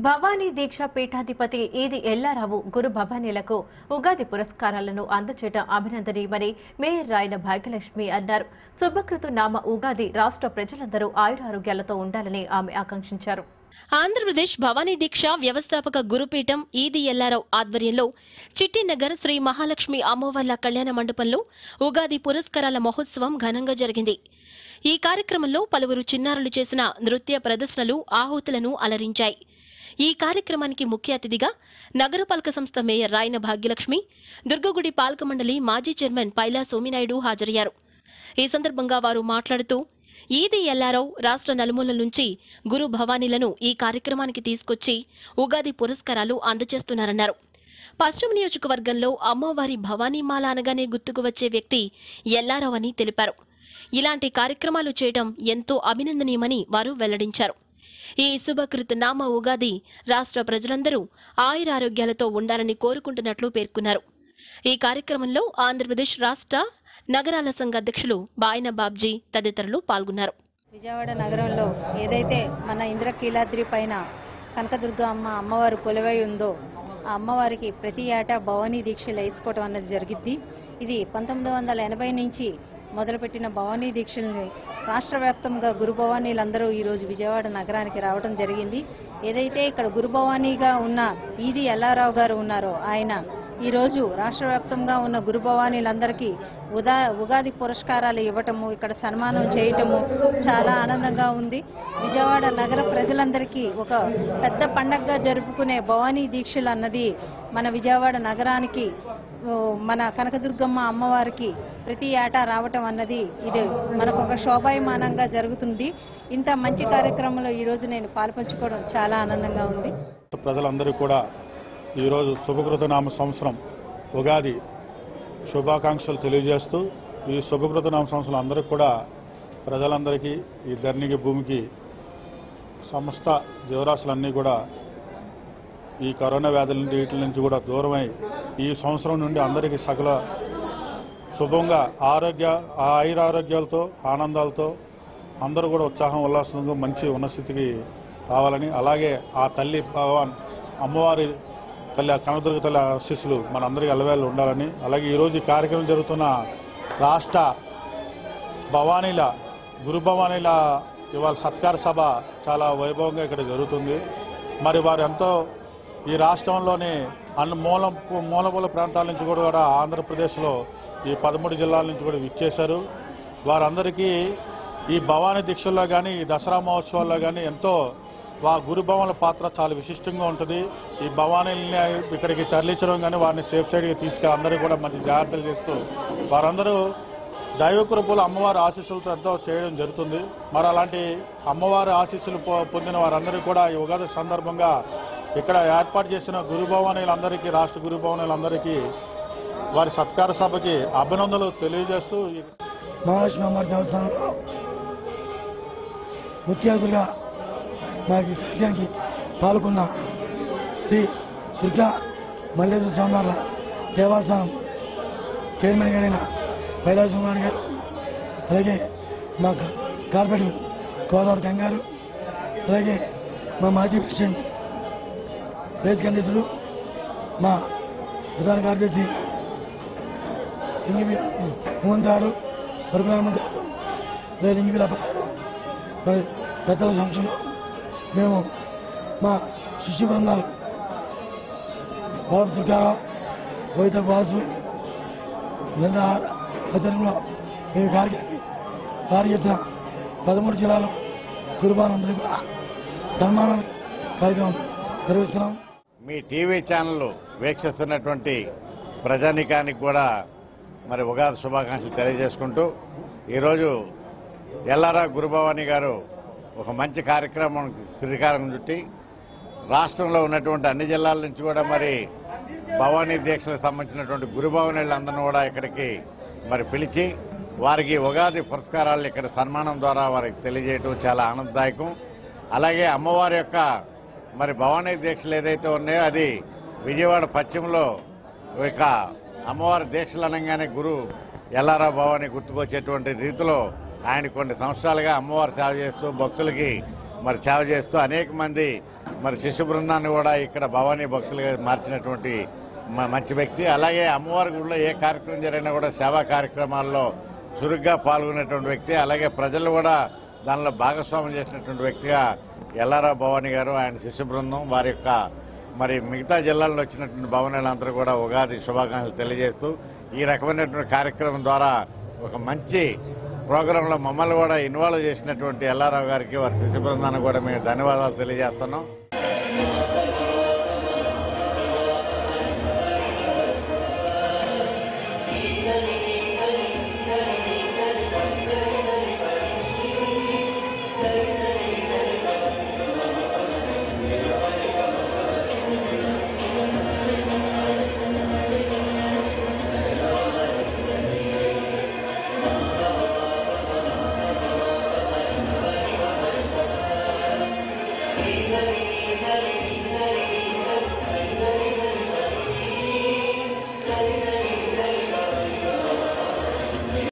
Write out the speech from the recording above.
భవానీ దీక్ష పీఠాధిపతి ఈది ఎల్లారావు గురు భవానీలకు ఉగాది పురస్కారాలను అందచేయడం అభినందనీయమని మేయర్ రాయన భాగ్యలక్ష్మి అన్నారు శుభకృతు నామ ఉగాది రాష్ట్ర ప్రజలందరూ ఆయురారోగ్యాలతో ఉండాలని ఆమె ఆకాంక్షించారు ఆంధ్రప్రదేశ్ భవానీ దీక్ష వ్యవస్థాపక గురుపీఠం ఈది ఎల్లారావు ఆధ్వర్యంలో చిట్టినగర్ శ్రీ మహాలక్ష్మి అమ్మవార్ల కళ్యాణ మండపంలో ఉగాది పురస్కారాల మహోత్సవం ఘనంగా జరిగింది ఈ కార్యక్రమంలో పలువురు చిన్నారులు చేసిన నృత్య ప్రదర్శనలు ఆహుతులను అలరించాయి ఈ కార్యక్రమానికి ముఖ్య అతిథిగా నగరపాలక సంస్థ మేయర్ రాయన భాగ్యలక్ష్మి దుర్గగుడి పాలక మండలి మాజీ చైర్మన్ పైలా సోమినాయుడు హాజరయ్యారు ఈ సందర్భంగా వారు మాట్లాడుతూ ఈది ఎల్లారావు రాష్ట్ర నలుమూలల నుంచి గురు భవానీలను ఈ కార్యక్రమానికి తీసుకొచ్చి ఉగాది పురస్కారాలు అందజేస్తున్నారన్నారు పశ్చిమ నియోజకవర్గంలో అమ్మవారి భవానీమాల అనగానే గుర్తుకు వచ్చే వ్యక్తి ఎల్లారావు అని తెలిపారు ఇలాంటి కార్యక్రమాలు చేయడం ఎంతో అభినందనీయమని వారు వెల్లడించారు ఈ శుభకృత నామ ఉగాది రాష్ట్ర ప్రజలందరూ ఆయురారోగ్యాలతో ఉండాలని కోరుకుంటున్నట్లు పేర్కొన్నారు ఈ కార్యక్రమంలో ఆంధ్రప్రదేశ్ రాష్ట్ర నగరాల సంఘ అధ్యక్షులు బాయన బాబ్జీ తదితరులు పాల్గొన్నారు విజయవాడ నగరంలో ఏదైతే మన ఇంద్రకీలాద్రి పైన కనకదుర్గ అమ్మ అమ్మవారు కొలువై ఉందో ఆ అమ్మవారికి ప్రతి ఏటా భవానీ దీక్షలు వేసుకోవడం అన్నది జరిగిద్ది ఇది పంతొమ్మిది వందల ఎనభై నుంచి మొదలుపెట్టిన భవానీ దీక్షల్ని రాష్ట్ర వ్యాప్తంగా గురు భవానీలందరూ ఈరోజు విజయవాడ నగరానికి రావడం జరిగింది ఏదైతే ఇక్కడ గురు భవానీగా ఉన్న ఈది ఎల్లారావు గారు ఉన్నారో ఆయన ఈరోజు రాష్ట్ర వ్యాప్తంగా ఉన్న గురు భవానీలందరికీ ఉదా ఉగాది పురస్కారాలు ఇవ్వటము ఇక్కడ సన్మానం చేయటము చాలా ఆనందంగా ఉంది విజయవాడ నగర ప్రజలందరికీ ఒక పెద్ద పండగగా జరుపుకునే భవానీ దీక్షలు అన్నది మన విజయవాడ నగరానికి ఓ, మన కనకదుర్గమ్మ అమ్మవారికి ప్రతి ఏటా రావటం అన్నది ఇది మనకు ఒక శోభాయమానంగా జరుగుతుంది ఇంత మంచి కార్యక్రమంలో ఈరోజు నేను పాల్పంచుకోవడం చాలా ఆనందంగా ఉంది ప్రజలందరూ కూడా ఈరోజు శుభకృత నామ సంవత్సరం ఉగాది శుభాకాంక్షలు తెలియజేస్తూ ఈ శుభకృత నామ సంవత్సరం అందరికీ కూడా ప్రజలందరికీ ఈ ధరణికి భూమికి సమస్త జీవరాశులన్నీ కూడా ఈ కరోనా వ్యాధుల నుండి వీటి నుంచి కూడా దూరమై ఈ సంవత్సరం నుండి అందరికీ సకల శుభంగా ఆరోగ్య ఆయురారోగ్యాలతో ఆనందాలతో అందరూ కూడా ఉత్సాహం ఉల్లాసంగా మంచి ఉన్నస్థితికి రావాలని అలాగే ఆ తల్లి భగవాన్ అమ్మవారి తల్లి ఆ కనదుర్గ తల్లి ఆశీస్సులు మనందరికీ అలవేళ్ళు ఉండాలని అలాగే ఈరోజు ఈ కార్యక్రమం జరుగుతున్న రాష్ట్ర భవానీల గురు భవానీల ఇవాళ సత్కార సభ చాలా వైభవంగా ఇక్కడ జరుగుతుంది మరి వారు ఎంతో ఈ రాష్ట్రంలోని అన్ని మూల మూలమూల ప్రాంతాల నుంచి కూడా కూడా ఆంధ్రప్రదేశ్లో ఈ పదమూడు జిల్లాల నుంచి కూడా విచ్చేశారు వారందరికీ ఈ భవానీ దీక్షల్లో కానీ ఈ దసరా మహోత్సవాల్లో కానీ ఎంతో వా గురు భవన్ల పాత్ర చాలా విశిష్టంగా ఉంటుంది ఈ భవానీల్ని ఇక్కడికి తరలించడం కానీ వారిని సేఫ్ సైడ్గా తీసుకెళ్ళి అందరూ కూడా మంచి జాగ్రత్తలు చేస్తూ వారందరూ దైవకృపలు అమ్మవారి ఆశీస్సులతో ఎంతో చేయడం జరుగుతుంది మరి అలాంటి అమ్మవారి ఆశీస్సులు పొ- పొందిన వారందరూ కూడా ఈ ఉగాది సందర్భంగా ఇక్కడ ఏర్పాటు చేసిన గురు భవానీలందరికీ రాష్ట్ర గురు భవానీలందరికీ వారి సత్కార సభకి అభినందనలు తెలియజేస్తూ ఈ మహాలక్ష్మి అమ్మవారి దేవస్థానంలో ముఖ్య అతిథులుగా మాకు ఈ కార్యానికి పాల్గొన్న శ్రీ దుర్గా మల్లేశ్వర స్వామివార్ల దేవస్థానం చైర్మన్ గారైన కైలాసనారాయణ గారు అలాగే మా క- కార్పొరేటర్ గోదావరి గంగారు అలాగే మా మాజీ ప్రెసిడెంట్ రేస్ కండీసులు మా ప్రధాన కార్యదర్శి లింగివి హనుమంతారు వరకుల హనుమంతారు లేదా లింగివిల అప్పగారు మరి పెద్దల సంక్షంలో మేము మా శిష్యు బృందాలు బాబు దుర్గారావు రోహిత బాసు వీళ్ళంతా ఆధ్వర్యంలో మేము ఈ కార్యాన్ని భారీ ఎత్తున పదమూడు జిల్లాలో గురుబానందరూ కూడా సన్మాన కార్యక్రమం నిర్వహిస్తున్నాం మీ టీవీ ఛానల్ వీక్షిస్తున్నటువంటి ప్రజానికానికి కూడా మరి ఉగాది శుభాకాంక్షలు తెలియజేసుకుంటూ ఈరోజు ఎల్లారా గురుభవాని గారు ఒక మంచి కార్యక్రమానికి శ్రీకారం చుట్టి రాష్ట్రంలో ఉన్నటువంటి అన్ని జిల్లాల నుంచి కూడా మరి భవానీ దీక్షలకు సంబంధించినటువంటి గురుభవనీలందరినీ కూడా ఇక్కడికి మరి పిలిచి వారికి ఉగాది పురస్కారాలు ఇక్కడ సన్మానం ద్వారా వారికి తెలియజేయడం చాలా ఆనందదాయకం అలాగే అమ్మవారి యొక్క మరి భవానీ దీక్షలు ఏదైతే ఉన్నాయో అది విజయవాడ పశ్చిమలో ఇక అమ్మవారి దీక్షలు అనగానే గురు ఎల్లారా భవాని గుర్తుకొచ్చేటువంటి రీతిలో ఆయన కొన్ని సంవత్సరాలుగా అమ్మవారి సేవ చేస్తూ భక్తులకి మరి సేవ చేస్తూ అనేక మంది మరి శిశు బృందాన్ని కూడా ఇక్కడ భవానీ భక్తులుగా మార్చినటువంటి మ- మంచి వ్యక్తి అలాగే అమ్మవారి గుడిలో ఏ కార్యక్రమం జరిగినా కూడా సేవా కార్యక్రమాల్లో చురుగ్గా పాల్గొనేటువంటి వ్యక్తి అలాగే ప్రజలు కూడా దానిలో భాగస్వామ్యం చేసినటువంటి వ్యక్తిగా ఎల్లారావు భవానీ గారు ఆయన శిశు బృందం వారి యొక్క మరి మిగతా జిల్లాల్లో వచ్చినటువంటి భవనాలందరూ కూడా ఉగాది శుభాకాంక్షలు తెలియజేస్తూ ఈ రకమైనటువంటి కార్యక్రమం ద్వారా ఒక మంచి ప్రోగ్రాంలో మమ్మల్ని కూడా ఇన్వాల్వ్ చేసినటువంటి ఎల్లారావు గారికి వారి శిశు బృందానికి కూడా మేము ధన్యవాదాలు తెలియజేస్తున్నాం